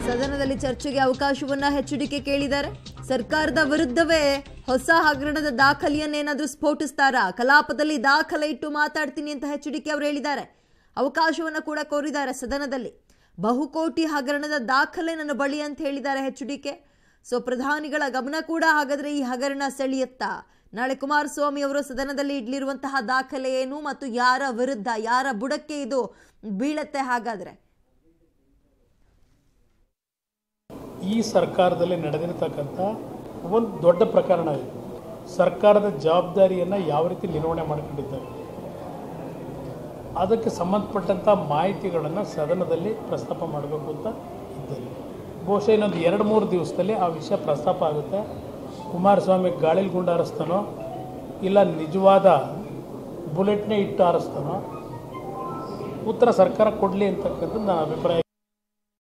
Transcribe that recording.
ಸದನದಲ್ಲಿ ಚರ್ಚೆಗೆ ಅವಕಾಶವನ್ನ ಎಚ್ಡಿಕೆ ಕೇಳಿದ್ದಾರೆ ಸರ್ಕಾರದ ವಿರುದ್ಧವೇ ಹೊಸ ಹಗರಣದ ದಾಖಲೆಯನ್ನೇನಾದ್ರೂ ಸ್ಫೋಟಿಸ್ತಾರಾ ಕಲಾಪದಲ್ಲಿ ದಾಖಲೆ ಇಟ್ಟು ಮಾತಾಡ್ತೀನಿ ಅಂತ ಎಚ್ಡಿಕೆ ಅವರು ಹೇಳಿದ್ದಾರೆ ಅವಕಾಶವನ್ನ ಕೂಡ ಕೋರಿದ್ದಾರೆ ಸದನದಲ್ಲಿ ಬಹುಕೋಟಿ ಹಗರಣದ ದಾಖಲೆ ನನ್ನ ಬಳಿ ಅಂತ ಹೇಳಿದ್ದಾರೆ ಎಚ್ಡಿಕೆ ಸೊ ಪ್ರಧಾನಿಗಳ ಗಮನ ಕೂಡ ಹಾಗಾದ್ರೆ ಈ ಹಗರಣ ಸೆಳೆಯುತ್ತಾ ನಾಳೆ ಕುಮಾರಸ್ವಾಮಿ ಅವರು ಸದನದಲ್ಲಿ ಇಡ್ಲಿರುವಂತಹ ದಾಖಲೆ ಏನು ಮತ್ತು ಯಾರ ವಿರುದ್ಧ ಯಾರ ಬುಡಕ್ಕೆ ಇದು ಬೀಳತ್ತೆ ಹಾಗಾದ್ರೆ ಈ ಸರ್ಕಾರದಲ್ಲಿ ನಡೆದಿರ್ತಕ್ಕಂಥ ಒಂದು ದೊಡ್ಡ ಪ್ರಕರಣ ಇದು ಸರ್ಕಾರದ ಜವಾಬ್ದಾರಿಯನ್ನು ಯಾವ ರೀತಿ ನಿರ್ವಹಣೆ ಮಾಡ್ಕೊಂಡಿದ್ದಾರೆ ಅದಕ್ಕೆ ಸಂಬಂಧಪಟ್ಟಂಥ ಮಾಹಿತಿಗಳನ್ನು ಸದನದಲ್ಲಿ ಪ್ರಸ್ತಾಪ ಮಾಡಬೇಕು ಅಂತ ಇದ್ದೇನೆ ಬಹುಶಃ ಇನ್ನೊಂದು ಎರಡು ಮೂರು ದಿವಸದಲ್ಲಿ ಆ ವಿಷಯ ಪ್ರಸ್ತಾಪ ಆಗುತ್ತೆ ಕುಮಾರಸ್ವಾಮಿ ಗಾಳಿಲಿ ಗುಂಡು ಹಾರಿಸ್ತಾನೋ ಇಲ್ಲ ನಿಜವಾದ ಬುಲೆಟ್ನೇ ಇಟ್ಟು ಹಾರಿಸ್ತಾನೋ ಉತ್ತರ ಸರ್ಕಾರ ಕೊಡಲಿ ಅಂತಕ್ಕಂಥದ್ದು ನನ್ನ ಅಭಿಪ್ರಾಯ